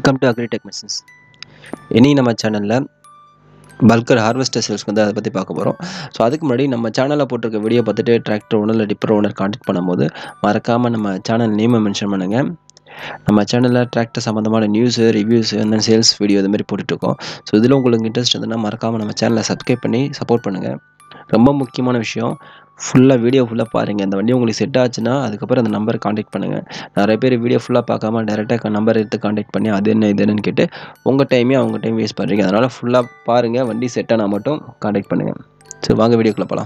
welcome to agritech missions இனி நம்ம சேனலில் பல்கர் ஹார்வெஸ்டர் சேல்ஸ்க்கு வந்து அதை பற்றி பார்க்க போகிறோம் ஸோ அதுக்கு முன்னாடி நம்ம சேனலில் போட்டிருக்க வீடியோ பார்த்துட்டு டிராக்டர் ஓனர் இல்லை டிப்பர் ஓனர் கான்டாக்ட் பண்ணும்போது மறக்காமல் நம்ம சேனல் நேமை மென்ஷன் பண்ணுங்கள் நம்ம சேனலில் டிராக்டர் சம்மந்தமான நியூஸு ரிவ்யூஸு அந்த சேல்ஸ் வீடியோ இது மாதிரி போட்டுட்ருக்கோம் ஸோ இதில் உங்களுக்கு இன்ட்ரெஸ்ட் இருந்ததுன்னா மறக்காமல் நம்ம சேனலை சப்ஸ்கிரைப் பண்ணி சப்போர்ட் பண்ணுங்கள் ரொம்ப முக்கியமான விஷயம் ஃபுல்லாக வீடியோ ஃபுல்லாக பாருங்கள் இந்த வண்டி உங்களுக்கு செட் ஆச்சுன்னா அதுக்கப்புறம் அந்த நம்பரை காண்டாக்ட் பண்ணுங்கள் நிறைய பேர் வீடியோ ஃபுல்லாக பார்க்காம டேரெக்டாக நம்பர் எடுத்து காண்டாக்ட் பண்ணி அது என்ன இது என்னன்னு கேட்டு உங்கள் டைமே அவங்க டைம் வேஸ்ட் பண்ணுறீங்க அதனால் ஃபுல்லாக பாருங்கள் வண்டி செட் ஆனால் மட்டும் காண்டாக்ட் பண்ணுங்கள் சரி வாங்க வீடியோக்குள்ளே போகலாம்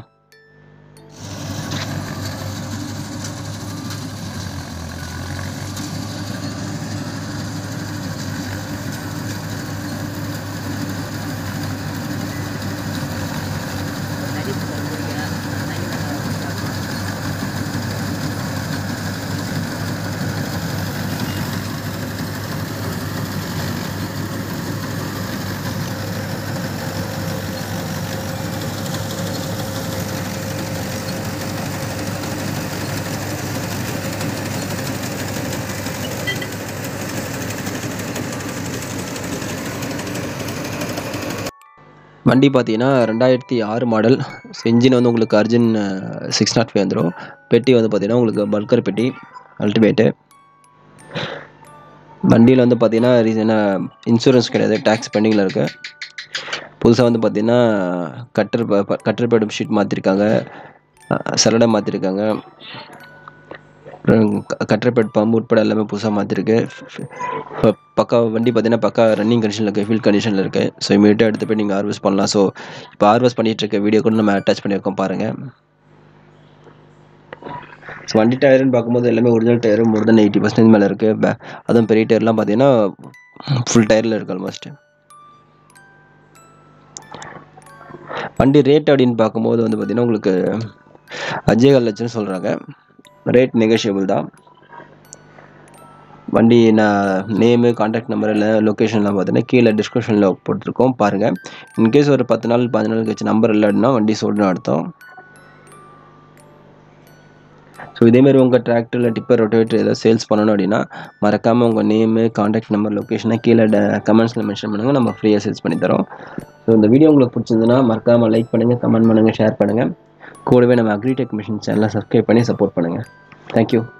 வண்டி பார்த்தீங்கன்னா ரெண்டாயிரத்தி ஆறு மாடல் இன்ஜின் வந்து உங்களுக்கு அர்ஜுன் சிக்ஸ் நாட் ஃபைவ் வந்துடும் பெட்டி வந்து பார்த்தீங்கன்னா உங்களுக்கு பல்கர் பெட்டி அல்டிமேட்டு வண்டியில் வந்து பார்த்தீங்கன்னா ரீசனாக இன்சூரன்ஸ் கிடையாது டேக்ஸ் பெண்டிங்கில் இருக்குது புதுசாக வந்து பார்த்தீங்கன்னா கட்டர் கட்டர் பேடும் ஷீட் மாற்றிருக்காங்க சரடை மாற்றிருக்காங்க கட்டர் பேட் பம்ப் உட்பட எல்லாமே புதுசாக மாற்றிருக்கு பக்கா வண்டி பார்த்தீங்கன்னா பக்கா ரன்னிங் கண்டிஷனில் இருக்குது ஃபீல்ட் கண்டிஷனில் இருக்குது ஸோ இமீடியட்டாக எடுத்து போய் நீங்கள் ஹார்வெஸ்ட் பண்ணலாம் ஸோ இப்போ ஹார்வெஸ்ட் பண்ணிகிட்டு இருக்க வீடியோ கூட நம்ம அட்டாச் பண்ணியிருக்கோம் பாருங்கள் ஸோ வண்டி டயர்னு பார்க்கும்போது எல்லாமே original tyre more than eighty percentage மேலே இருக்குது அதுவும் பெரிய டயர்லாம் பார்த்தீங்கன்னா ஃபுல் டயரில் இருக்குது ஆல்மோஸ்ட் வண்டி ரேட் அப்படின்னு பார்க்கும்போது வந்து பார்த்திங்கன்னா உங்களுக்கு அஜயகால் லட்சம்னு சொல்கிறாங்க ரேட் நெகோஷியபிள் தான் வண்டி நான் நேமு கான்டாக்ட் நம்பர் இல்லை லொக்கேஷன்லாம் பார்த்தீங்கன்னா கீழே டிஸ்கிரிப்ஷனில் போட்டிருக்கோம் பாருங்கள் இன்கேஸ் ஒரு பத்து நாள் பதினஞ்சு நாள் கழிச்சு நம்பர் இல்லைன்னா வண்டி சொல்லுன்னு அர்த்தம் ஸோ இதேமாரி உங்கள் டிராக்டரில் டிப்பர் ரொட்டேட்டர் ஏதாவது சேல்ஸ் பண்ணணும் அப்படின்னா மறக்காமல் உங்கள் நேமு கான்டாக்ட் நம்பர் லொக்கேஷனை கீழே கமெண்ட்ஸில் மென்ஷன் பண்ணுங்கள் நம்ம ஃப்ரீயாக சேல்ஸ் பண்ணி தரோம் ஸோ இந்த வீடியோ உங்களுக்கு பிடிச்சிருந்துன்னா மறக்காமல் லைக் பண்ணுங்கள் கமெண்ட் பண்ணுங்கள் ஷேர் பண்ணுங்கள் கூடவே நம்ம அக்ரிடெக் மிஷின் சேனலை சப்ஸ்கிரைப் பண்ணி சப்போர்ட் பண்ணுங்கள் தேங்க்யூ